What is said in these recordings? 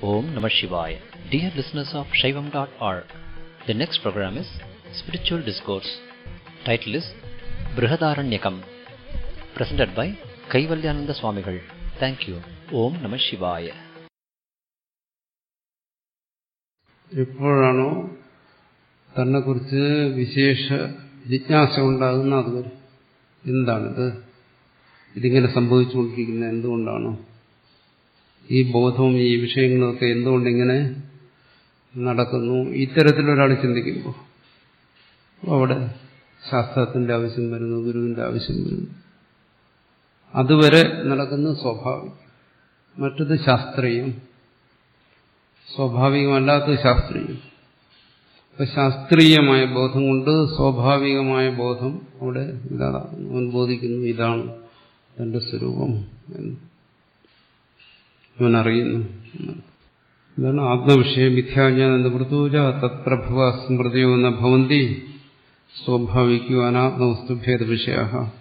Om Namah Shivaya. Dear listeners of Shaivam.org, the next program is Spiritual Discourse. Title is Brihadaranyakam. Presented by Kaivalyananda Swamigal. Thank you. Om Namah Shivaya. എപ്പോഴാണോ തന്നെക്കുറിച്ച് വിശേഷ ജിജ്ഞാസ ഉണ്ടാകുന്ന അതുവരെ എന്താണിത് ഇതിങ്ങനെ സംഭവിച്ചുകൊണ്ടിരിക്കുന്നത് എന്തുകൊണ്ടാണ് ഈ ബോധവും ഈ വിഷയങ്ങളൊക്കെ എന്തുകൊണ്ടിങ്ങനെ നടക്കുന്നു ഇത്തരത്തിലൊരാൾ ചിന്തിക്കുമ്പോൾ അവിടെ ശാസ്ത്രത്തിന്റെ ആവശ്യം വരുന്നു ഗുരുവിന്റെ ആവശ്യം വരുന്നു അതുവരെ നടക്കുന്നത് സ്വാഭാവികം മറ്റത് ശാസ്ത്രീയം സ്വാഭാവികമല്ലാത്തത് ശാസ്ത്രീയം അപ്പൊ ശാസ്ത്രീയമായ ബോധം കൊണ്ട് സ്വാഭാവികമായ ബോധം അവിടെ ഇതാണ് അവൻ ബോധിക്കുന്നു ഇതാണ് തന്റെ സ്വരൂപം എന്ന് അവൻ അറിയുന്നു ഇതാണ് ആത്മവിഷയ മിഥ്യാജ്ഞാന വൃത്തൂജ തത്പ്രഭവ സ്മൃതിയോ ന ഭവന്തി സ്വാഭാവിക്കോ അനാത്മവസ്തുഭേദ വിഷയ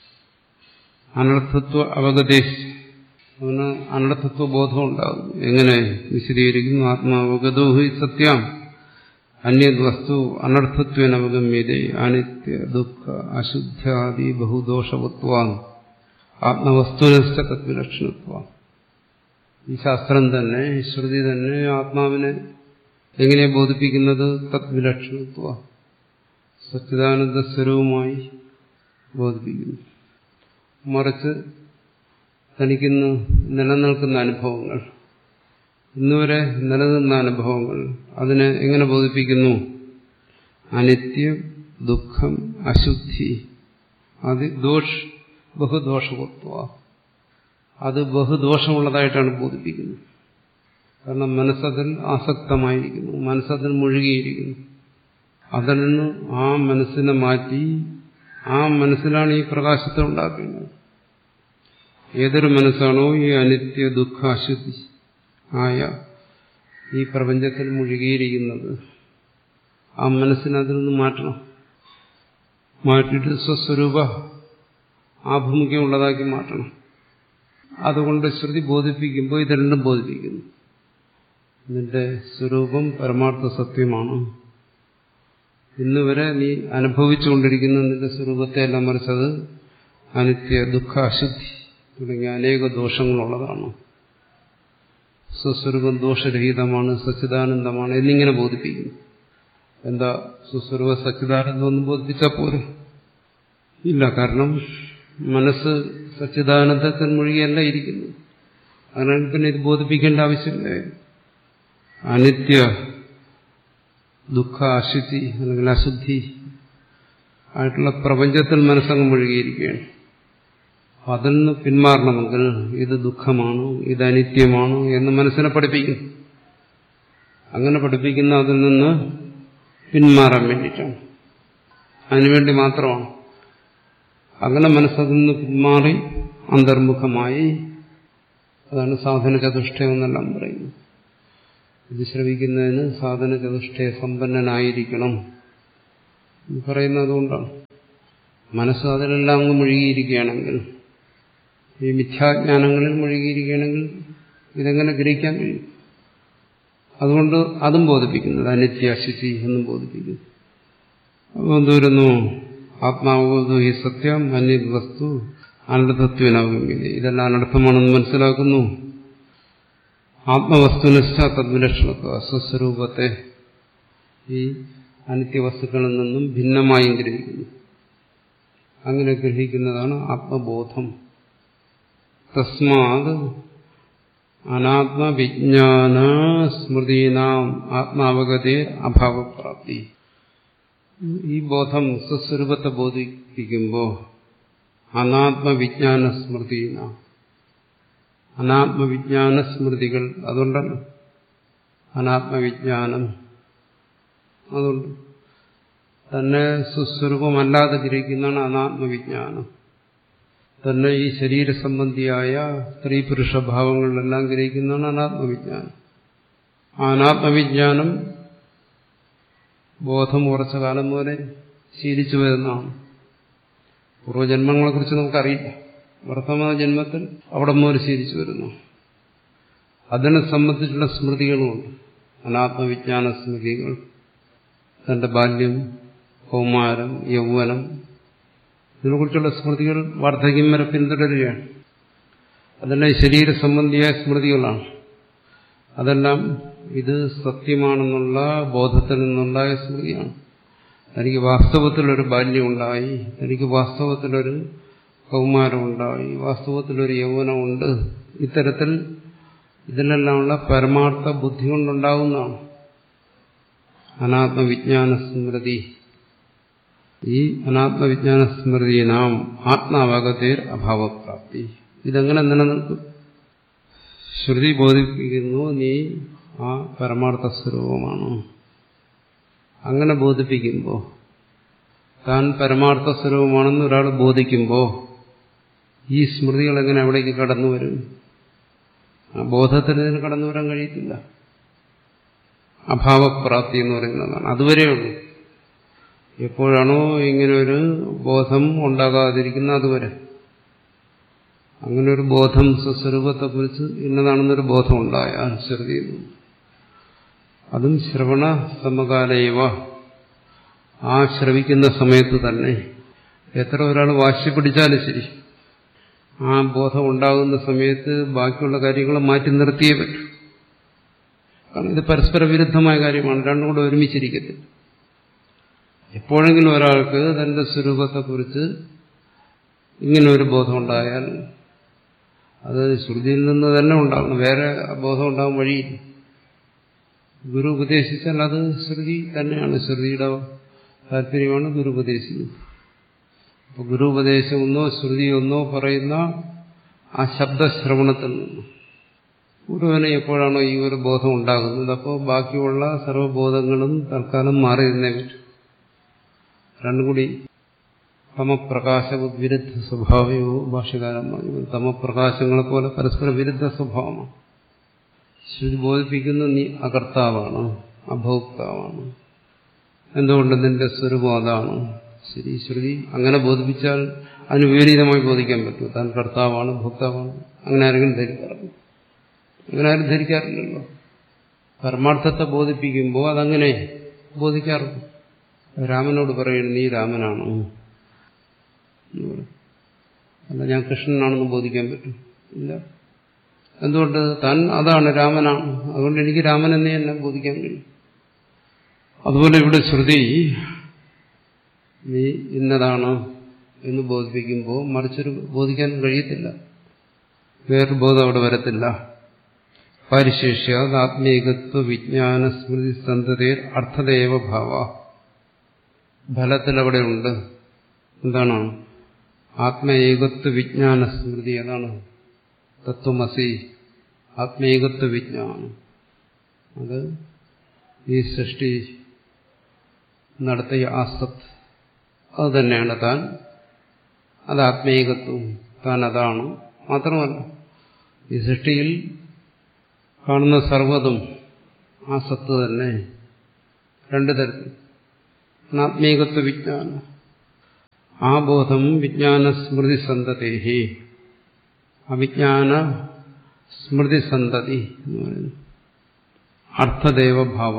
അനർത്ഥത്വ അവഗതേശ് അവന് അനർത്ഥത്വ ബോധം ഉണ്ടാകും എങ്ങനെ വിശദീകരിക്കുന്നു ആത്മാവഗതോ ഹി സത്യം അന്യത് വസ്തു അനർത്ഥത്വനവഗമ്യതേ അനിത്യ ദുഃഖ അശുദ്ധ്യാദി ബഹുദോഷവത്വാൻ ആത്മവസ്തുനശ്ച തദ്വിലക്ഷണത്വം ഈ ശാസ്ത്രം തന്നെ ശ്രുതി തന്നെ ആത്മാവിനെ എങ്ങനെ ബോധിപ്പിക്കുന്നത് തദ്വിലക്ഷണത്വ സച്ചിദാനന്ദ സ്വരൂപമായി ബോധിപ്പിക്കുന്നു മറിച്ച് തനിക്കിന്ന് നിലനിൽക്കുന്ന അനുഭവങ്ങൾ ഇന്നുവരെ നിലനിന്ന അനുഭവങ്ങൾ അതിനെ എങ്ങനെ ബോധിപ്പിക്കുന്നു അനിത്യം ദുഃഖം അശുദ്ധി അത് ദോഷ് ബഹുദോഷവത്വ അത് ബഹുദോഷമുള്ളതായിട്ടാണ് ബോധിപ്പിക്കുന്നത് കാരണം മനസ്സതിൽ ആസക്തമായിരിക്കുന്നു മനസ്സതിൽ മുഴുകിയിരിക്കുന്നു അതിൽ നിന്ന് ആ മനസ്സിനെ മാറ്റി ആ മനസ്സിലാണ് ഈ പ്രകാശത്തെ ഉണ്ടാക്കുന്നത് ഏതൊരു മനസ്സാണോ ഈ അനിത്യ ദുഃഖ അശുദ്ധി ആയ ഈ പ്രപഞ്ചത്തിൽ മുഴുകിയിരിക്കുന്നത് ആ മനസ്സിനെ അതിൽ നിന്ന് മാറ്റണം മാറ്റിയിട്ട് സ്വസ്വരൂപ ആഭിമുഖ്യമുള്ളതാക്കി മാറ്റണം അതുകൊണ്ട് ശ്രുതി ബോധിപ്പിക്കുമ്പോൾ ഇത് രണ്ടും ബോധിപ്പിക്കുന്നു നിന്റെ സ്വരൂപം പരമാർത്ഥ സത്യമാണ് ഇന്നുവരെ നീ അനുഭവിച്ചുകൊണ്ടിരിക്കുന്ന നിന്റെ സ്വരൂപത്തെ എല്ലാം മറിച്ചത് അനിത്യ ദുഃഖ അശുദ്ധി തുടങ്ങിയ അനേക ദോഷങ്ങളുള്ളതാണ് സ്വസ്വരൂപം ദോഷരഹിതമാണ് സച്ചിദാനന്ദമാണ് എന്നിങ്ങനെ ബോധിപ്പിക്കുന്നു എന്താ സ്വസ്വരൂപ സച്ചിദാനന്ദം ഒന്നും ബോധിപ്പിച്ചാൽ പോരെ ഇല്ല കാരണം മനസ്സ് സച്ചിദാനന്ദത്തിൽ മുഴുകിയല്ല ഇരിക്കുന്നു അതിനാൽ പിന്നെ ഇത് ബോധിപ്പിക്കേണ്ട ആവശ്യമില്ല അനിത്യ ദുഃഖ അശുദ്ധി അല്ലെങ്കിൽ അശുദ്ധി ആയിട്ടുള്ള പ്രപഞ്ചത്തിൽ മനസ്സങ്ങ് മുഴുകിയിരിക്കുകയാണ് അതിൽ നിന്ന് പിന്മാറണമെങ്കിൽ ഇത് ദുഃഖമാണ് ഇത് അനിത്യമാണ് എന്ന് മനസ്സിനെ പഠിപ്പിക്കും അങ്ങനെ പഠിപ്പിക്കുന്ന അതിൽ നിന്ന് പിന്മാറാൻ വേണ്ടിയിട്ടാണ് അതിനുവേണ്ടി മാത്രമാണ് അങ്ങനെ മനസ്സതിൽ നിന്ന് പിന്മാറി അന്തർമുഖമായി അതാണ് സാധന ചതുഷ്ടയം എന്നെല്ലാം പറയുന്നത് ഇത് ശ്രവിക്കുന്നതിന് സാധന ചതുഷ്ടയ സമ്പന്നനായിരിക്കണം എന്ന് പറയുന്നത് അതുകൊണ്ടാണ് മനസ്സ് അതിലെല്ലാം അങ്ങ് മുഴുകിയിരിക്കുകയാണെങ്കിൽ ഈ മിഥ്യാജ്ഞാനങ്ങളിൽ മുഴുകിയിരിക്കുകയാണെങ്കിൽ ഇതെങ്ങനെ ഗ്രഹിക്കാൻ കഴിയും അതുകൊണ്ട് അതും ബോധിപ്പിക്കുന്നത് അനിത്യ അശുചി എന്നും ബോധിപ്പിക്കുന്നു അപ്പോൾ എന്തോരുന്നു ആത്മാവോതു ഈ സത്യം അന്യത് വസ്തു അനർത്ഥത്വനാകുമെങ്കിൽ ഇതെല്ലാം അനർത്ഥമാണെന്ന് മനസ്സിലാക്കുന്നു ആത്മവസ്തുനിഷ്ഠ തദ്വിലക്ഷണത്വ സ്വസ്വരൂപത്തെ ഈ അനിത്യവസ്തുക്കളിൽ നിന്നും ഭിന്നമായും ഗ്രഹിക്കുന്നു അങ്ങനെ ഗ്രഹിക്കുന്നതാണ് ആത്മബോധം തസ്മാത് അനാത്മവിജ്ഞാന സ്മൃതീനാം ആത്മാവഗതേ അഭാവപ്രാപ്തി ഈ ബോധം സ്വസ്വരൂപത്തെ ബോധിപ്പിക്കുമ്പോൾ അനാത്മവിജ്ഞാന സ്മൃതീന അനാത്മവിജ്ഞാന സ്മൃതികൾ അതുകൊണ്ടല്ലോ അനാത്മവിജ്ഞാനം അതുകൊണ്ട് തന്നെ സ്വസ്വരൂപമല്ലാതെ ഗ്രഹിക്കുന്നതാണ് അനാത്മവിജ്ഞാനം തന്നെ ഈ ശരീര സംബന്ധിയായ സ്ത്രീ പുരുഷ ഭാവങ്ങളിലെല്ലാം ഗ്രഹിക്കുന്നതാണ് അനാത്മവിജ്ഞാനം ആ അനാത്മവിജ്ഞാനം ബോധം ഉറച്ച കാലം പോലെ ശീലിച്ചു വരുന്നതാണ് പൂർവ്വജന്മങ്ങളെക്കുറിച്ച് നമുക്കറിയില്ല വർത്തമാന ജന്മത്തിൽ അവിടെ മുതൽ ശീലിച്ചു വരുന്നു അതിനെ സംബന്ധിച്ചുള്ള സ്മൃതികളുമുണ്ട് അനാത്മവിജ്ഞാന സ്മൃതികൾ തന്റെ ബാല്യം കൗമാരം യൗവനം ഇതിനെക്കുറിച്ചുള്ള സ്മൃതികൾ വാർദ്ധക്യം വരെ പിന്തുടരുകയാണ് അതെല്ലാം ശരീര സംബന്ധിയായ സ്മൃതികളാണ് അതെല്ലാം ഇത് സത്യമാണെന്നുള്ള ബോധത്തിൽ നിന്നുണ്ടായ സ്മൃതിയാണ് തനിക്ക് വാസ്തവത്തിലൊരു ബാല്യമുണ്ടായി തനിക്ക് വാസ്തവത്തിലൊരു കൗമാരമുണ്ടായി വാസ്തവത്തിലൊരു യൗവനമുണ്ട് ഇത്തരത്തിൽ ഇതിലെല്ലാമുള്ള പരമാർത്ഥ ബുദ്ധി കൊണ്ടുണ്ടാകുന്നതാണ് അനാത്മവിജ്ഞാന സ്മൃതി ഈ അനാത്മവിജ്ഞാന സ്മൃതി നാം ആത്മാവകതേർ അഭാവപ്രാപ്തി ഇതെങ്ങനെ നിലനിൽക്കും ശ്രുതി ബോധിപ്പിക്കുന്നു നീ ആ പരമാർത്ഥ സ്വരൂപമാണ് അങ്ങനെ ബോധിപ്പിക്കുമ്പോൾ താൻ പരമാർത്ഥ സ്വരൂപമാണെന്ന് ഒരാൾ ബോധിക്കുമ്പോൾ ഈ സ്മൃതികൾ എങ്ങനെ അവിടേക്ക് കടന്നു വരും ആ ബോധത്തിന് ഇതിന് കടന്നു വരാൻ കഴിയത്തില്ല അഭാവപ്രാപ്തി എന്ന് പറയുന്നതാണ് അതുവരെയുള്ളൂ എപ്പോഴാണോ ഇങ്ങനെ ഒരു ബോധം ഉണ്ടാകാതിരിക്കുന്ന അതുവരെ അങ്ങനെ ഒരു ബോധം സ്വസ്വരൂപത്തെക്കുറിച്ച് ഇന്നതാണെന്നൊരു ബോധം ഉണ്ടായാൽ ശ്രുതി അതും ശ്രവണ സമകാലയവ ആ ശ്രവിക്കുന്ന സമയത്ത് തന്നെ എത്ര ഒരാൾ വാശി പിടിച്ചാലും ശരി ആ ബോധം ഉണ്ടാകുന്ന സമയത്ത് ബാക്കിയുള്ള കാര്യങ്ങൾ മാറ്റി നിർത്തിയേ പറ്റൂ കാരണം ഇത് പരസ്പര വിരുദ്ധമായ കാര്യമാണ് രണ്ടും കൂടെ ഒരുമിച്ചിരിക്കത്തില്ല എപ്പോഴെങ്കിലും ഒരാൾക്ക് തന്റെ സ്വരൂപത്തെക്കുറിച്ച് ഇങ്ങനെ ഒരു ബോധം ഉണ്ടായാൽ അത് ശ്രുതിയിൽ നിന്ന് തന്നെ ഉണ്ടാകണം വേറെ ബോധം ഉണ്ടാകാൻ വഴിയില്ല ഗുരു ഉപദേശിച്ചാൽ അത് ശ്രുതി തന്നെയാണ് ശ്രുതിയുടെ താല്പര്യമാണ് ഗുരു ഉപദേശിക്കുന്നത് അപ്പൊ ഗുരു ഉപദേശം ഒന്നോ ശ്രുതി ഒന്നോ പറയുന്ന ആ ശബ്ദശ്രവണത്തിൽ നിന്ന് ഗുരുവിന് എപ്പോഴാണോ ഈ ഒരു ബോധം ഉണ്ടാകുന്നത് അപ്പോൾ ബാക്കിയുള്ള സർവ്വബോധങ്ങളും തൽക്കാലം മാറി നിന്നേ പറ്റും രണ്ടും കൂടി തമപ്രകാശ വിരുദ്ധ സ്വഭാവയോ ഭാഷകാരൻ പറഞ്ഞു തമപ്രകാശങ്ങളെ പോലെ പരസ്പര വിരുദ്ധ സ്വഭാവമാണ് ശ്രുതി ബോധിപ്പിക്കുന്ന നീ അകർത്താവാണ് അഭോക്താവാണ് എന്തുകൊണ്ട് നിന്റെ സ്വരൂപം അതാണ് ശരി ശ്രുതി അങ്ങനെ ബോധിപ്പിച്ചാൽ അതിന് വിപരീതമായി ബോധിക്കാൻ പറ്റും താൻ കർത്താവാണ് ഭോക്താവാണ് അങ്ങനെ ആരെങ്കിലും ധരിക്കാറുണ്ട് അങ്ങനെ ആരും ധരിക്കാറില്ലല്ലോ പരമാർത്ഥത്തെ ബോധിപ്പിക്കുമ്പോൾ അതങ്ങനെ ബോധിക്കാറുണ്ട് രാമനോട് പറയുന്നു നീ രാമനാണോ അല്ല ഞാൻ കൃഷ്ണനാണെന്ന് ബോധിക്കാൻ പറ്റും ഇല്ല എന്തുകൊണ്ട് താൻ അതാണ് രാമനാണ് അതുകൊണ്ട് എനിക്ക് രാമൻ എന്നേ എന്നെ ബോധിക്കാൻ കഴിയും അതുപോലെ ഇവിടെ ശ്രുതി നീ ഇന്നതാണ് എന്ന് ബോധിപ്പിക്കുമ്പോൾ മറിച്ചൊരു ബോധിക്കാൻ കഴിയത്തില്ല വേറൊരു ബോധം അവിടെ വരത്തില്ല പരിശേഷ്യ ആത്മീകത്വ വിജ്ഞാന സ്മൃതി സന്തതയിൽ അർത്ഥദേവ ഭാവ ഫലത്തിൽ അവിടെ ഉണ്ട് എന്താണ് ആത്മേകത്വ വിജ്ഞാന സ്മൃതി അതാണ് തത്വമസി ആത്മേകത്വ വിജ്ഞാനം അത് ഈ സൃഷ്ടി നടത്തിയ ആസത്ത് അത് തന്നെയാണ് താൻ അത് ആത്മീകത്വം താൻ അതാണ് മാത്രമല്ല ഈ സൃഷ്ടിയിൽ കാണുന്ന സർവ്വതും ആ സത്ത് തന്നെ രണ്ടു തരത്തിൽ ആത്മീകത്വ വിജ്ഞാനം ആ ബോധം വിജ്ഞാന സ്മൃതി സന്തതേഹി അവിജ്ഞാന സ്മൃതി സന്തതി എന്ന് പറയുന്നു അർത്ഥദേവഭാവ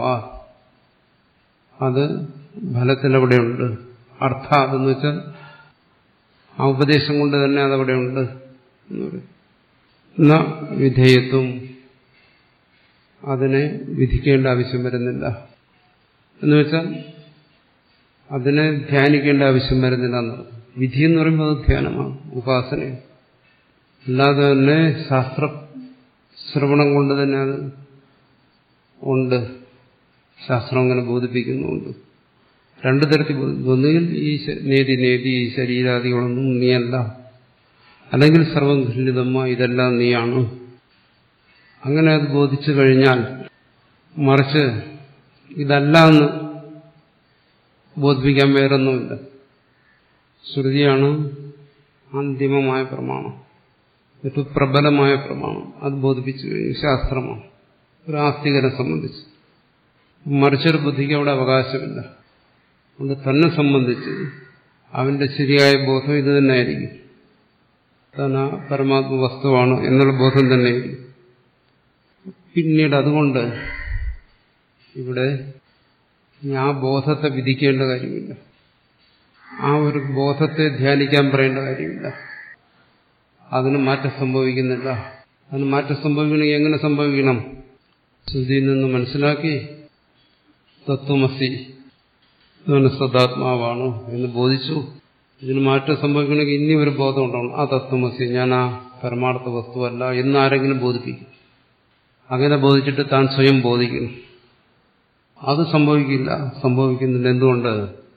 അത് ഫലത്തിലവിടെയുണ്ട് അർത്ഥ അതെന്ന് വെച്ചാൽ ആ ഉപദേശം കൊണ്ട് തന്നെ അതവിടെയുണ്ട് എന്ന് പറയും എന്നാ വിധേയത്വം അതിനെ വിധിക്കേണ്ട ആവശ്യം വരുന്നില്ല എന്ന് വെച്ചാൽ അതിനെ ധ്യാനിക്കേണ്ട ആവശ്യം വരുന്നില്ല എന്ന് വിധി എന്ന് പറയുമ്പോൾ അത് ധ്യാനമാണ് ഉപാസനയാണ് അല്ലാതെ തന്നെ ശാസ്ത്ര ശ്രവണം കൊണ്ട് തന്നെ അത് ഉണ്ട് ശാസ്ത്രം അങ്ങനെ ബോധിപ്പിക്കുന്നുണ്ട് രണ്ടു തരത്തിൽ ഒന്നുകിൽ ഈ നേതി നേതി ഈ ശരീരാദികളൊന്നും നീയല്ല അല്ലെങ്കിൽ സർവം ഖണ്ഡിതമ്മ ഇതെല്ലാം നീയാണ് അങ്ങനെ അത് ബോധിച്ചു കഴിഞ്ഞാൽ മറിച്ച് ഇതല്ല എന്ന് ബോധിപ്പിക്കാൻ വേറൊന്നുമില്ല ശ്രുതിയാണ് അന്തിമമായ പ്രമാണം ഏറ്റവും പ്രബലമായ പ്രമാണം അത് ബോധിപ്പിച്ചു കഴിഞ്ഞു ശാസ്ത്രമാണ് ഒരു ആസ്തികനെ സംബന്ധിച്ച് മറിച്ചൊരു ബുദ്ധിക്ക് അവിടെ അവകാശമില്ല അതുകൊണ്ട് തന്നെ സംബന്ധിച്ച് അവന്റെ ശരിയായ ബോധം ഇത് തന്നെയായിരിക്കും താൻ ആ പരമാത്മ വസ്തുവാണ് എന്നുള്ള ബോധം തന്നെയായിരിക്കും പിന്നീട് അതുകൊണ്ട് ഇവിടെ ആ ബോധത്തെ വിധിക്കേണ്ട കാര്യമില്ല ആ ഒരു ബോധത്തെ ധ്യാനിക്കാൻ പറയേണ്ട കാര്യമില്ല അതിന് മാറ്റം സംഭവിക്കുന്നില്ല അതിന് മാറ്റം സംഭവിക്കണമെങ്കിൽ എങ്ങനെ സംഭവിക്കണം ശ്രുതിയിൽ നിന്ന് മനസ്സിലാക്കി തത്വമസി ഇതാണ് സദാത്മാവാണ് എന്ന് ബോധിച്ചു ഇതിന് മാറ്റം സംഭവിക്കണമെങ്കിൽ ഇനി ഒരു ബോധം ഉണ്ടാവണം ആ തത്വമസി ഞാൻ ആ പരമാർത്ഥ വസ്തുവല്ല എന്ന് ആരെങ്കിലും ബോധിപ്പിക്കും അങ്ങനെ ബോധിച്ചിട്ട് താൻ സ്വയം ബോധിക്കണം അത് സംഭവിക്കില്ല സംഭവിക്കുന്നില്ല എന്തുകൊണ്ട്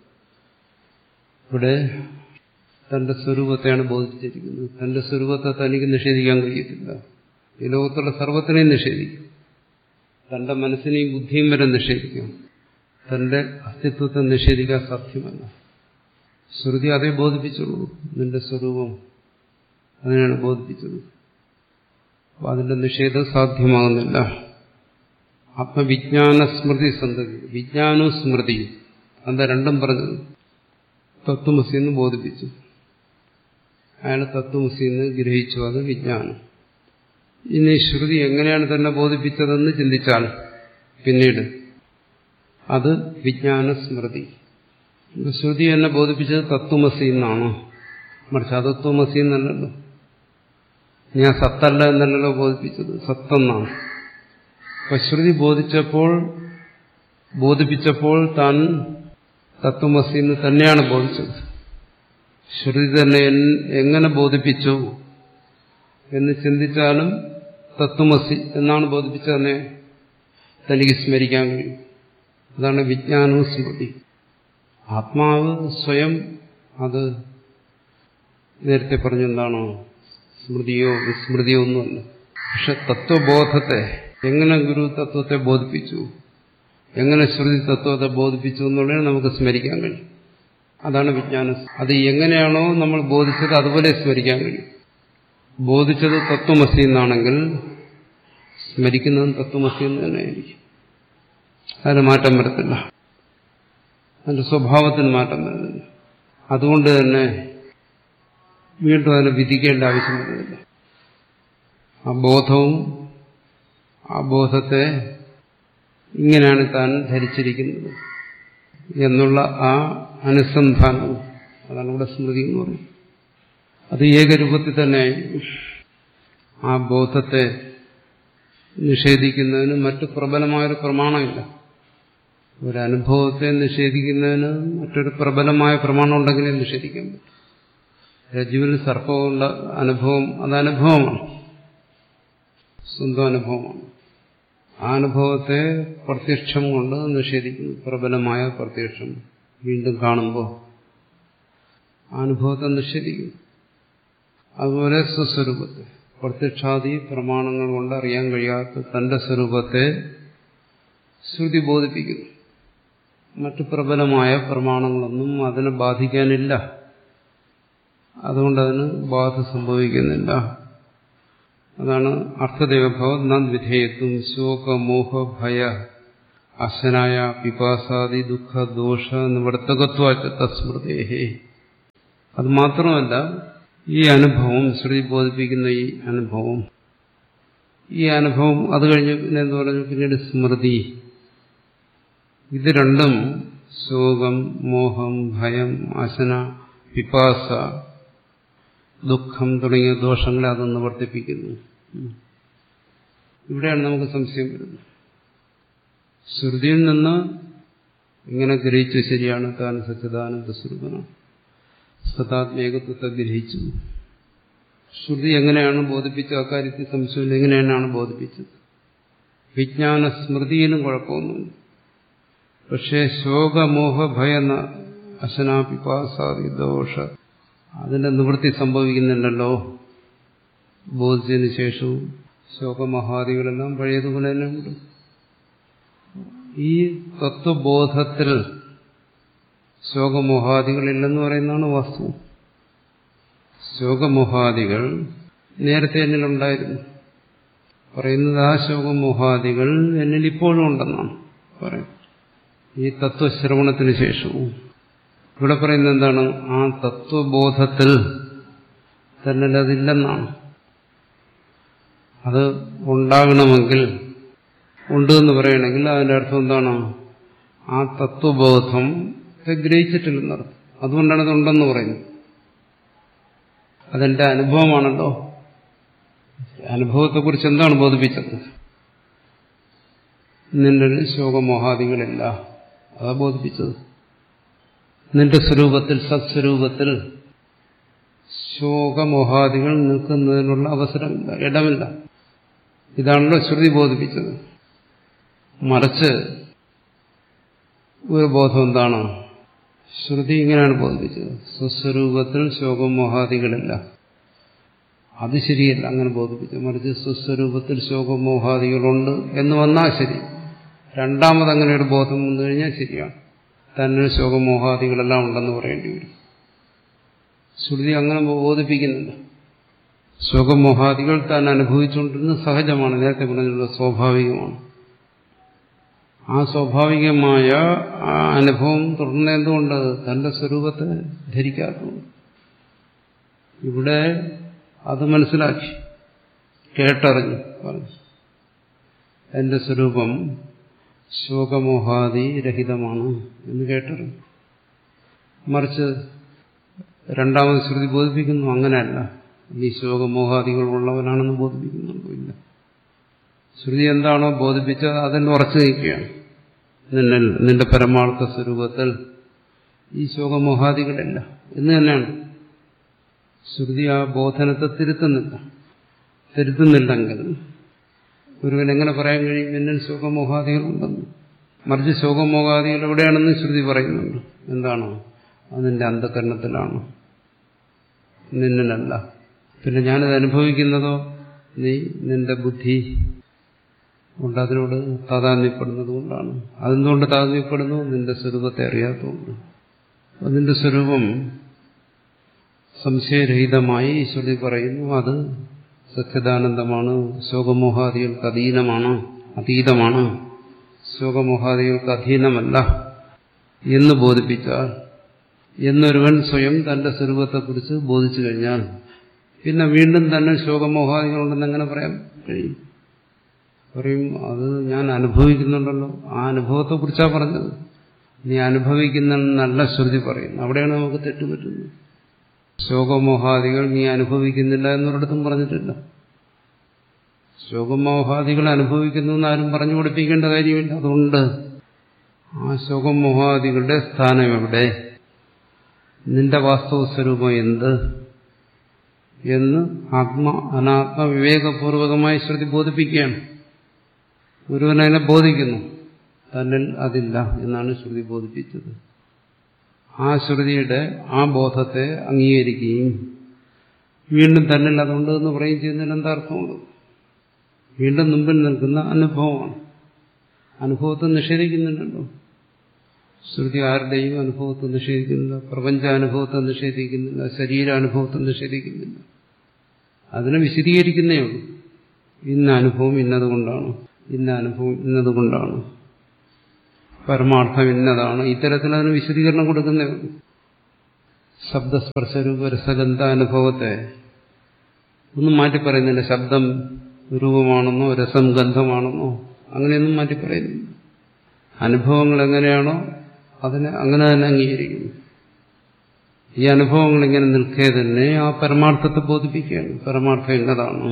ഇവിടെ തന്റെ സ്വരൂപത്തെയാണ് ബോധിച്ചിരിക്കുന്നത് തന്റെ സ്വരൂപത്തെ തനിക്ക് നിഷേധിക്കാൻ കഴിയത്തില്ല ഈ ലോകത്തുള്ള സർവത്തിനെയും നിഷേധിക്കും തന്റെ മനസ്സിനെയും ബുദ്ധിയും വരെ നിഷേധിക്കും തന്റെ അസ്തിത്വത്തെ നിഷേധിക്കാൻ സാധ്യമല്ല ശ്രുതി അതേ ബോധിപ്പിച്ചുള്ളൂ നിന്റെ സ്വരൂപം അതിനാണ് ബോധിപ്പിച്ചത് അപ്പൊ അതിന്റെ നിഷേധം സാധ്യമാകുന്നില്ല ആത്മവിജ്ഞാന സ്മൃതി സന്തതി വിജ്ഞാനവും സ്മൃതിയും എന്താ രണ്ടും പറഞ്ഞത് തത്വമസി എന്ന് ബോധിപ്പിച്ചു അയാൾ തത്വമസി എന്ന് ഗ്രഹിച്ചു അത് വിജ്ഞാനം ഇനി ശ്രുതി എങ്ങനെയാണ് തന്നെ ബോധിപ്പിച്ചതെന്ന് ചിന്തിച്ചാൽ പിന്നീട് അത് വിജ്ഞാന സ്മൃതി ശ്രുതി എന്നെ ബോധിപ്പിച്ചത് തത്വമസി എന്നാണോ മറിച്ച് അതത്വമസി എന്നല്ലല്ലോ ഞാൻ സത്തല്ല എന്നല്ലല്ലോ ബോധിപ്പിച്ചത് സത്തെന്നാണ് അപ്പൊ ശ്രുതി ബോധിച്ചപ്പോൾ ബോധിപ്പിച്ചപ്പോൾ താൻ തത്വമസി എന്ന് തന്നെയാണ് ബോധിച്ചത് ശ്രുതി തന്നെ എങ്ങനെ ബോധിപ്പിച്ചു എന്ന് ചിന്തിച്ചാലും തത്വമസി എന്നാണ് ബോധിപ്പിച്ചതെന്നെ തനിക്ക് സ്മരിക്കാൻ കഴിയും അതാണ് വിജ്ഞാനവും സ്മൃതി ആത്മാവ് സ്വയം അത് നേരത്തെ പറഞ്ഞെന്താണോ സ്മൃതിയോ വിസ്മൃതിയോ ഒന്നുമല്ല പക്ഷെ തത്വബോധത്തെ എങ്ങനെ ഗുരു തത്വത്തെ ബോധിപ്പിച്ചു എങ്ങനെ ശ്രുതി തത്വത്തെ ബോധിപ്പിച്ചു എന്നുള്ളത് നമുക്ക് സ്മരിക്കാൻ കഴിയും അതാണ് വിജ്ഞാനം അത് എങ്ങനെയാണോ നമ്മൾ ബോധിച്ചത് അതുപോലെ സ്മരിക്കാൻ കഴിയും ബോധിച്ചത് തത്വമസി എന്നാണെങ്കിൽ സ്മരിക്കുന്നതും തത്വമസി എന്ന് തന്നെയായിരിക്കും അതിന് മാറ്റം വരത്തില്ല അതിന്റെ സ്വഭാവത്തിന് മാറ്റം വരുന്നില്ല അതുകൊണ്ട് തന്നെ വീണ്ടും അതിനെ വിധിക്കേണ്ട ആവശ്യം വരുന്നില്ല ആ ബോധവും ആ ബോധത്തെ ഇങ്ങനെയാണ് താൻ ധരിച്ചിരിക്കുന്നത് എന്നുള്ള ആ അനുസന്ധാനവും അതാണ് ഇവിടെ സ്മൃതി എന്ന് പറയുന്നത് അത് ഏകരൂപത്തിൽ തന്നെ ആ ബോധത്തെ നിഷേധിക്കുന്നതിന് മറ്റു പ്രബലമായൊരു പ്രമാണമില്ല ഒരു അനുഭവത്തെ നിഷേധിക്കുന്നതിന് മറ്റൊരു പ്രബലമായ പ്രമാണം ഉണ്ടെങ്കിലേ നിഷേധിക്കാൻ പറ്റും രജുവിൽ സർപ്പമുള്ള അനുഭവം അത് അനുഭവമാണ് സ്വന്തം അനുഭവമാണ് ആ അനുഭവത്തെ പ്രത്യക്ഷം കൊണ്ട് നിഷേധിക്കുന്നു പ്രബലമായ പ്രത്യക്ഷം വീണ്ടും കാണുമ്പോൾ ആ അനുഭവത്തെ നിഷേധിക്കുന്നു അതുപോലെ സ്വസ്വരൂപത്തെ പ്രത്യക്ഷാദി പ്രമാണങ്ങൾ കൊണ്ട് അറിയാൻ കഴിയാത്ത തന്റെ സ്വരൂപത്തെ ശ്രുതി ബോധിപ്പിക്കുന്നു മറ്റു പ്രബലമായ പ്രമാണങ്ങളൊന്നും അതിനെ ബാധിക്കാനില്ല അതുകൊണ്ട് അതിന് ബാധ സംഭവിക്കുന്നില്ല അതാണ് അർത്ഥദേവഭാവം നദ്വിധേയത്വം ശോകമോഹ ഭയ അശനായ പിപാസാദി ദുഃഖ ദോഷ നിവർത്തകത്വാച്ച തസ്മൃതേഹേ അത് മാത്രമല്ല ഈ അനുഭവം ശ്രുതി ബോധിപ്പിക്കുന്ന ഈ അനുഭവം ഈ അനുഭവം അത് കഴിഞ്ഞ് പിന്നെ എന്ത് പറഞ്ഞു പിന്നീട് സ്മൃതി ഇത് രണ്ടും ശോകം മോഹം ഭയം അശന പിപാസ ദുഃഖം തുടങ്ങിയ ദോഷങ്ങളെ അത് നിവർത്തിപ്പിക്കുന്നു ഇവിടെയാണ് നമുക്ക് സംശയം വരുന്നത് ശ്രുതിയിൽ നിന്ന് ഇങ്ങനെ ഗ്രഹിച്ചു ശരിയാണ് താൻ സച്ചിദാനന്ദ സ്വരൂപനാണ് സദാത്മേകത്വത്തെ ഗ്രഹിച്ചു ശ്രുതി എങ്ങനെയാണ് ബോധിപ്പിച്ച അക്കാര്യത്തിൽ സംശയമില്ല എങ്ങനെയാണ് ബോധിപ്പിച്ചത് വിജ്ഞാന സ്മൃതിയിലും കുഴപ്പമൊന്നുമില്ല പക്ഷേ ശോകമോഹ ഭയ അശനാപിപാസാദി ദോഷ അതിന്റെ നിവൃത്തി സംഭവിക്കുന്നുണ്ടല്ലോ ബോധിച്ചതിന് ശേഷവും ശോകമഹാദികളെല്ലാം പഴയതുപോലെ തന്നെ ഉണ്ട് ഈ തത്വബോധത്തിൽ ശോകമോഹാദികളില്ലെന്ന് പറയുന്നതാണ് വസ്തു ശോകമോഹാദികൾ നേരത്തെ എന്നിലുണ്ടായിരുന്നു പറയുന്നത് ആ ശോകമോഹാദികൾ എന്നിൽ ഇപ്പോഴും ഉണ്ടെന്നാണ് പറയും ഈ തത്വശ്രവണത്തിന് ശേഷവും ഇവിടെ പറയുന്നത് എന്താണ് ആ തത്വബോധത്തിൽ തന്നെ അതില്ലെന്നാണ് അത് ഉണ്ടാകണമെങ്കിൽ ഉണ്ട് എന്ന് പറയണമെങ്കിൽ അതിന്റെ അർത്ഥം എന്താണ് ആ തത്വബോധം ഗ്രഹിച്ചിട്ടില്ലെന്നർത്ഥം അതുകൊണ്ടാണ് ഇതുണ്ടെന്ന് പറയുന്നത് അതെന്റെ അനുഭവമാണല്ലോ അനുഭവത്തെക്കുറിച്ച് എന്താണ് ബോധിപ്പിച്ചത് നിന്റെ ശോകമോഹാദികളില്ല അതാ ബോധിപ്പിച്ചത് നിന്റെ സ്വരൂപത്തിൽ സത്സ്വരൂപത്തിൽ ശോകമോഹാദികൾ നിൽക്കുന്നതിനുള്ള അവസരമില്ല ഇടമില്ല ഇതാണല്ലോ ശ്രുതി ബോധിപ്പിച്ചത് മറിച്ച് ഒരു ബോധം എന്താണ് ശ്രുതി ഇങ്ങനെയാണ് ബോധിപ്പിച്ചത് സ്വസ്വരൂപത്തിൽ ശോകമോഹാദികളില്ല അത് ശരിയല്ല അങ്ങനെ ബോധിപ്പിച്ചു മറിച്ച് സ്വസ്വരൂപത്തിൽ ശോകമോഹാദികളുണ്ട് എന്ന് വന്നാൽ ശരി രണ്ടാമത് അങ്ങനെ ഒരു ബോധം വന്നു കഴിഞ്ഞാൽ ശരിയാണ് തന്നെ ശോകമോഹാദികളെല്ലാം ഉണ്ടെന്ന് പറയേണ്ടി വരും ശ്രുതി അങ്ങനെ ബോധിപ്പിക്കുന്നില്ല ശോകമോഹാദികൾ താൻ അനുഭവിച്ചുകൊണ്ടിരുന്നത് സഹജമാണ് നേരത്തെ പറഞ്ഞുള്ള സ്വാഭാവികമാണ് ആ സ്വാഭാവികമായ ആ അനുഭവം തുടർന്ന് എന്തുകൊണ്ട് തന്റെ സ്വരൂപത്തെ ധരിക്കാത്തതുകൊണ്ട് ഇവിടെ അത് മനസ്സിലാക്കി കേട്ടറിഞ്ഞു പറഞ്ഞു എന്റെ സ്വരൂപം ശോകമോഹാദി രഹിതമാണ് എന്ന് കേട്ടറിഞ്ഞു മറിച്ച് രണ്ടാമത് ശ്രുതി ബോധിപ്പിക്കുന്നു അങ്ങനെയല്ല നീ ശോകമോഹാദികൾ ഉള്ളവനാണെന്ന് ബോധിപ്പിക്കുന്നുണ്ടോ ഇല്ല ശ്രുതി എന്താണോ ബോധിപ്പിച്ചത് അതിന് ഉറച്ചു നിൽക്കുകയാണ് നിന്നിൽ നിന്റെ പരമാർത്ഥ സ്വരൂപത്തിൽ ഈ ശോകമോഹാദികളില്ല എന്ന് തന്നെയാണ് ശ്രുതി ആ ബോധനത്തെ തിരുത്തുന്നില്ല തിരുത്തുന്നില്ലെങ്കിൽ ഒരുവൻ എങ്ങനെ പറയാൻ കഴിയും എന്നിൽ ശോകമോഹാദികളുണ്ടെന്ന് മറിച്ച് ശോകമോഹാദികൾ എവിടെയാണെന്ന് ശ്രുതി പറയുന്നുണ്ട് എന്താണോ അതിന്റെ അന്ധകരണത്തിലാണ് നിന്നിലല്ല പിന്നെ ഞാനത് അനുഭവിക്കുന്നതോ നീ നിന്റെ ബുദ്ധി കൊണ്ട് അതിനോട് താതാത്മ്യപ്പെടുന്നത് കൊണ്ടാണ് അതെന്തുകൊണ്ട് താതാത്മ്യപ്പെടുന്നു നിന്റെ സ്വരൂപത്തെ അറിയാത്തതുകൊണ്ട് നിന്റെ സ്വരൂപം സംശയരഹിതമായി ഈശ്വരി പറയുന്നു അത് സത്യദാനന്ദമാണ് ശോകമോഹാദികൾക്ക് അധീനമാണ് അതീതമാണ് ശോകമോഹാദികൾക്ക് അധീനമല്ല എന്ന് ബോധിപ്പിച്ചാൽ എന്നൊരുവൻ സ്വയം തന്റെ സ്വരൂപത്തെക്കുറിച്ച് ബോധിച്ചു കഴിഞ്ഞാൽ പിന്നെ വീണ്ടും തന്നെ ശോകമോഹാദികളുണ്ടെന്ന് എങ്ങനെ പറയാൻ കഴിയും പറയും അത് ഞാൻ അനുഭവിക്കുന്നുണ്ടല്ലോ ആ അനുഭവത്തെക്കുറിച്ചാണ് പറഞ്ഞത് നീ അനുഭവിക്കുന്ന നല്ല ശ്രുതി പറയുന്നു അവിടെയാണ് നമുക്ക് തെറ്റുപറ്റുന്നത് ശോകമോഹാദികൾ നീ അനുഭവിക്കുന്നില്ല എന്നൊരിടത്തും പറഞ്ഞിട്ടില്ല ശോകമോഹാദികൾ അനുഭവിക്കുന്നു എന്ന് ആരും പറഞ്ഞു പഠിപ്പിക്കേണ്ട കാര്യമില്ല അതുകൊണ്ട് ആ ശോകമോഹാദികളുടെ സ്ഥാനം എവിടെ നിന്റെ വാസ്തവ സ്വരൂപം എന്ത് എന്ന് ആത്മ അനാത്മ വിവേകപൂർവകമായി ശ്രുതി ബോധിപ്പിക്കുകയാണ് ഗുരുവനതിനെ ബോധിക്കുന്നു തന്നിൽ അതില്ല എന്നാണ് ശ്രുതി ബോധിപ്പിച്ചത് ആ ശ്രുതിയുടെ ആ ബോധത്തെ അംഗീകരിക്കുകയും വീണ്ടും തന്നിൽ അതുണ്ട് എന്ന് പറയുകയും ചെയ്യുന്നതിന് എന്താ അർത്ഥമുണ്ട് വീണ്ടും മുമ്പിൽ നിൽക്കുന്ന അനുഭവമാണ് അനുഭവത്തെ നിഷേധിക്കുന്നുണ്ടല്ലോ ശ്രുതി ആരുടെയും അനുഭവത്തെ നിഷേധിക്കുന്നില്ല പ്രപഞ്ചാനുഭവത്തെ നിഷേധിക്കുന്നില്ല ശരീരാനുഭവത്തെ നിഷേധിക്കുന്നില്ല അതിനെ വിശദീകരിക്കുന്നേ ഉള്ളൂ ഇന്ന അനുഭവം ഇന്നതുകൊണ്ടാണ് ഇന്ന അനുഭവം ഇന്നതുകൊണ്ടാണ് പരമാർത്ഥം ഇന്നതാണ് ഇത്തരത്തിൽ അതിന് വിശദീകരണം കൊടുക്കുന്നേ ഉള്ളൂ ശബ്ദസ്പർശരൂപ രസഗന്ധ അനുഭവത്തെ ഒന്നും മാറ്റി പറയുന്നില്ല ശബ്ദം രൂപമാണെന്നോ രസം ഗന്ധമാണെന്നോ അങ്ങനെയൊന്നും മാറ്റി പറയുന്നില്ല അനുഭവങ്ങൾ എങ്ങനെയാണോ അതിനെ അങ്ങനെ തന്നെ അംഗീകരിക്കുന്നു ഈ അനുഭവങ്ങൾ ഇങ്ങനെ നിൽക്കേ തന്നെ ആ പരമാർത്ഥത്തെ ബോധിപ്പിക്കുകയാണ് പരമാർത്ഥം എന്നതാണ്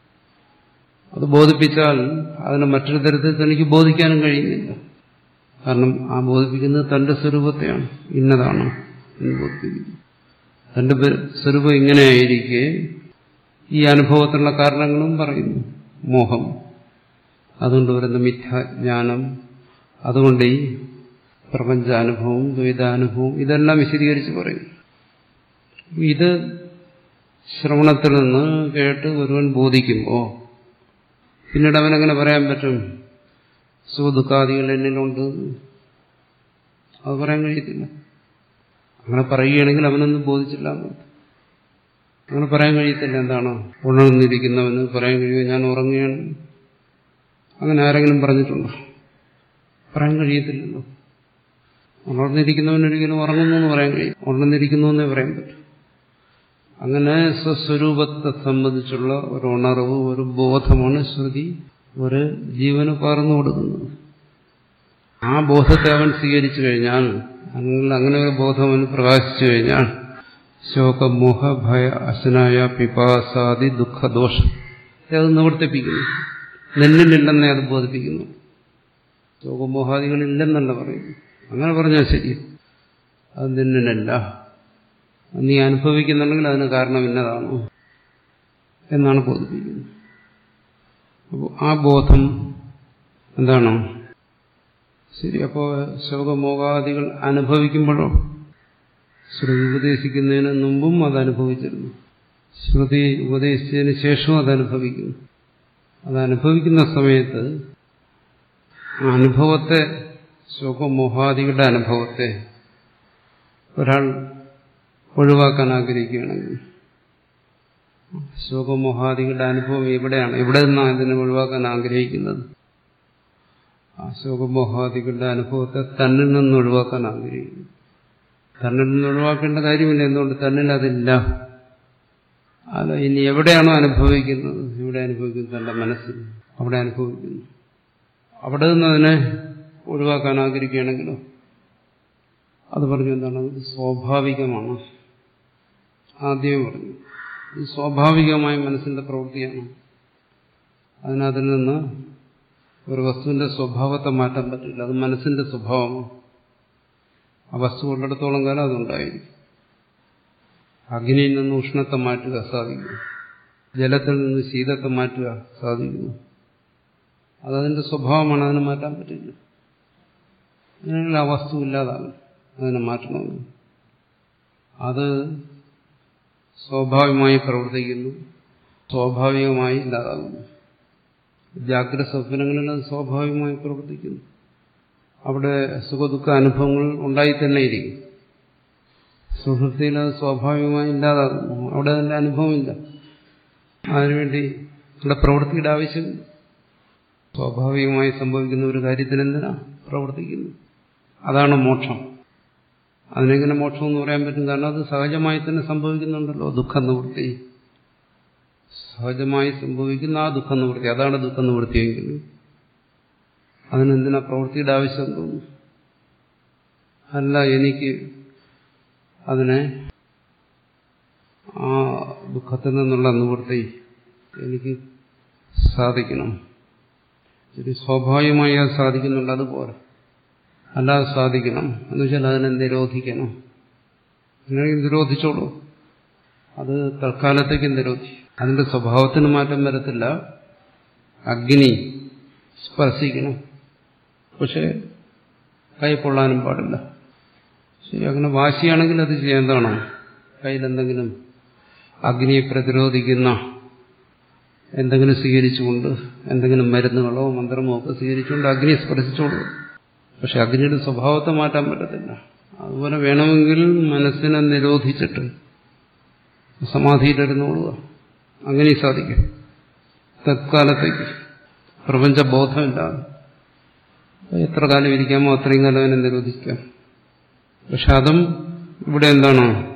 അത് ബോധിപ്പിച്ചാൽ അതിനെ മറ്റൊരു തരത്തിൽ തനിക്ക് ബോധിക്കാനും കഴിയുന്നില്ല കാരണം ആ ബോധിപ്പിക്കുന്നത് തന്റെ സ്വരൂപത്തെയാണ് ഇന്നതാണ് എന്ന് ബോധിപ്പിക്കുന്നു തന്റെ സ്വരൂപം ഇങ്ങനെയായിരിക്കെ ഈ അനുഭവത്തിലുള്ള കാരണങ്ങളും പറയുന്നു മോഹം അതുകൊണ്ട് വരുന്ന മിഥ്യാജ്ഞാനം അതുകൊണ്ട് ഈ പ്രപഞ്ചാനുഭവം ദ്വൈതാനുഭവം ഇതെല്ലാം വിശദീകരിച്ച് പറയും ഇത് ശ്രവണത്തിൽ നിന്ന് കേട്ട് ഒരുവൻ ബോധിക്കുമ്പോൾ പിന്നീട് അവനെങ്ങനെ പറയാൻ പറ്റും സുഖദുഃഖാദികൾ എന്നിലുണ്ട് അത് പറയാൻ കഴിയത്തില്ല അങ്ങനെ പറയുകയാണെങ്കിൽ അവനൊന്നും ബോധിച്ചില്ല അങ്ങനെ പറയാൻ കഴിയത്തില്ല എന്താണ് ഉണർന്നിരിക്കുന്നവന് പറയാൻ കഴിയുമോ ഞാൻ ഉറങ്ങുകയാണ് അങ്ങനെ ആരെങ്കിലും പറഞ്ഞിട്ടുണ്ടോ പറയാൻ കഴിയത്തില്ലല്ലോ ഉണർന്നിരിക്കുന്നവനൊരിക്കലും ഉറങ്ങുന്നു എന്ന് പറയാൻ കഴിയും ഉണർന്നിരിക്കുന്നു എന്നേ പറയാൻ പറ്റും അങ്ങനെ സ്വസ്വരൂപത്തെ സംബന്ധിച്ചുള്ള ഒരു ഉണർവ് ഒരു ബോധമാണ് ശ്രുതി ഒരു ജീവന് പകർന്നു കൊടുക്കുന്നത് ആ ബോധത്തെ അവൻ സ്വീകരിച്ചു കഴിഞ്ഞാൽ അങ്ങനെ അങ്ങനെ ഒരു ബോധം അവന് പ്രകാശിച്ചു കഴിഞ്ഞാൽ ശോക മോഹ ഭയ അശനായ പിപാസാദി ദുഃഖദോഷം അത് നിവർത്തിപ്പിക്കുന്നു നിന്നിലില്ലെന്നേ അത് ബോധിപ്പിക്കുന്നു ശോകമോഹാദികളില്ലെന്നല്ല പറയുന്നു അങ്ങനെ പറഞ്ഞാൽ ശരി അത് നിന്നിലല്ല നീ അനുഭവിക്കുന്നുണ്ടെങ്കിൽ അതിന് കാരണം ഇന്നതാണ് എന്നാണ് ബോധിപ്പിക്കുന്നത് അപ്പോൾ ആ ബോധം എന്താണ് ശരി അപ്പോൾ ശോകമോഹാദികൾ അനുഭവിക്കുമ്പോഴോ ശ്രുതി ഉപദേശിക്കുന്നതിന് മുമ്പും അത് അനുഭവിച്ചിരുന്നു ശ്രുതി ഉപദേശിച്ചതിന് ശേഷവും അത് അനുഭവിക്കുന്നു അത് അനുഭവിക്കുന്ന സമയത്ത് ആ അനുഭവത്തെ ശോകമോഹാദികളുടെ അനുഭവത്തെ ഒരാൾ ഒഴിവാക്കാൻ ആഗ്രഹിക്കുകയാണെങ്കിൽ ശോകമോഹാദികളുടെ അനുഭവം എവിടെയാണ് എവിടെ നിന്നാണ് ഇതിനെ ഒഴിവാക്കാൻ ആഗ്രഹിക്കുന്നത് ആ ശോകമോഹാദികളുടെ അനുഭവത്തെ തന്നിൽ നിന്ന് ഒഴിവാക്കാൻ ആഗ്രഹിക്കുന്നു തന്നിൽ നിന്ന് ഒഴിവാക്കേണ്ട കാര്യമില്ല എന്തുകൊണ്ട് തന്നിൽ അതില്ല അത് ഇനി എവിടെയാണോ അനുഭവിക്കുന്നത് ഇവിടെ അനുഭവിക്കുന്നത് തന്റെ മനസ്സിൽ അവിടെ അനുഭവിക്കുന്നു അവിടെ നിന്ന് അതിനെ ഒഴിവാക്കാൻ ആഗ്രഹിക്കുകയാണെങ്കിലോ അത് പറഞ്ഞു എന്താണ് അത് സ്വാഭാവികമാണ് ആദ്യമേ പറഞ്ഞു ഇത് സ്വാഭാവികമായ മനസ്സിന്റെ പ്രവൃത്തിയാണ് അതിനതിൽ നിന്ന് ഒരു വസ്തുവിന്റെ സ്വഭാവത്തെ മാറ്റാൻ പറ്റില്ല അത് മനസ്സിന്റെ സ്വഭാവമാണ് ആ വസ്തു കൊണ്ടിടത്തോളം കാലം അതുണ്ടായിരിക്കും അഗ്നിയിൽ നിന്ന് ഉഷ്ണത്തെ മാറ്റുക സാധിക്കുന്നു ജലത്തിൽ നിന്ന് ശീതത്തെ മാറ്റുക സാധിക്കുന്നു അതതിന്റെ സ്വഭാവമാണ് അതിനെ മാറ്റാൻ പറ്റില്ല അങ്ങനെയുള്ള ആ വസ്തു ഇല്ലാതാകും അതിനെ മാറ്റണമെന്ന് അത് സ്വാഭാവികമായി പ്രവർത്തിക്കുന്നു സ്വാഭാവികമായി ഇല്ലാതാകുന്നു ജാഗ്രത സ്വപ്നങ്ങളിൽ അത് സ്വാഭാവികമായി പ്രവർത്തിക്കുന്നു അവിടെ സുഖദുഃഖ അനുഭവങ്ങൾ ഉണ്ടായി തന്നെ ഇരിക്കും സുഹൃത്തിയിൽ അത് സ്വാഭാവികമായി ഇല്ലാതാകുന്നു അവിടെ അതിന്റെ അനുഭവമില്ല അതിനുവേണ്ടി അവിടെ പ്രവൃത്തിയുടെ ആവശ്യം സ്വാഭാവികമായി സംഭവിക്കുന്ന ഒരു കാര്യത്തിന് എന്തിനാ പ്രവർത്തിക്കുന്നു അതാണ് മോക്ഷം അതിനെങ്ങനെ മോക്ഷം എന്ന് പറയാൻ പറ്റും കാരണം അത് സഹജമായി തന്നെ സംഭവിക്കുന്നുണ്ടല്ലോ ദുഃഖ നിവൃത്തി സഹജമായി സംഭവിക്കുന്ന ആ ദുഃഖ നിവൃത്തി അതാണ് ദുഃഖ നിവൃത്തിയെങ്കിൽ അതിനെന്തിനാ പ്രവൃത്തിയുടെ ആവശ്യം തോന്നുന്നു അല്ല എനിക്ക് അതിനെ ആ ദുഃഖത്തിൽ നിന്നുള്ള നിവൃത്തി എനിക്ക് സാധിക്കണം ശരി സ്വാഭാവികമായി അത് സാധിക്കുന്നുണ്ട് അതുപോലെ അല്ലാതെ സാധിക്കണം എന്ന് വെച്ചാൽ അതിനെ നിരോധിക്കണം അങ്ങനെയെങ്കിൽ നിരോധിച്ചോളൂ അത് തൽക്കാലത്തേക്ക് നിരോധി അതിന്റെ സ്വഭാവത്തിന് മാറ്റം വരത്തില്ല അഗ്നി സ്പർശിക്കണം പക്ഷെ കൈ പൊള്ളാനും പാടില്ല ശരി അങ്ങനെ വാശിയാണെങ്കിൽ അത് ചെയ്യേണ്ടതാണ് കയ്യിലെന്തെങ്കിലും അഗ്നിയെ പ്രതിരോധിക്കുന്ന എന്തെങ്കിലും സ്വീകരിച്ചുകൊണ്ട് എന്തെങ്കിലും മരുന്നുകളോ മന്ത്രമോ ഒക്കെ സ്വീകരിച്ചുകൊണ്ട് അഗ്നിയെ സ്പർശിച്ചോളൂ പക്ഷെ അഗ്നിയുടെ സ്വഭാവത്തെ മാറ്റാൻ പറ്റത്തില്ല അതുപോലെ വേണമെങ്കിൽ മനസ്സിനെ നിരോധിച്ചിട്ട് സമാധിയിലിരുന്നോളുക അങ്ങനെ സാധിക്കും തത്കാലത്തേക്ക് പ്രപഞ്ചബോധമില്ലാതെ എത്ര കാലം ഇരിക്കാമോ അത്രയും കാലം അതിനെ നിരോധിക്കാം പക്ഷെ അതും ഇവിടെ എന്താണ്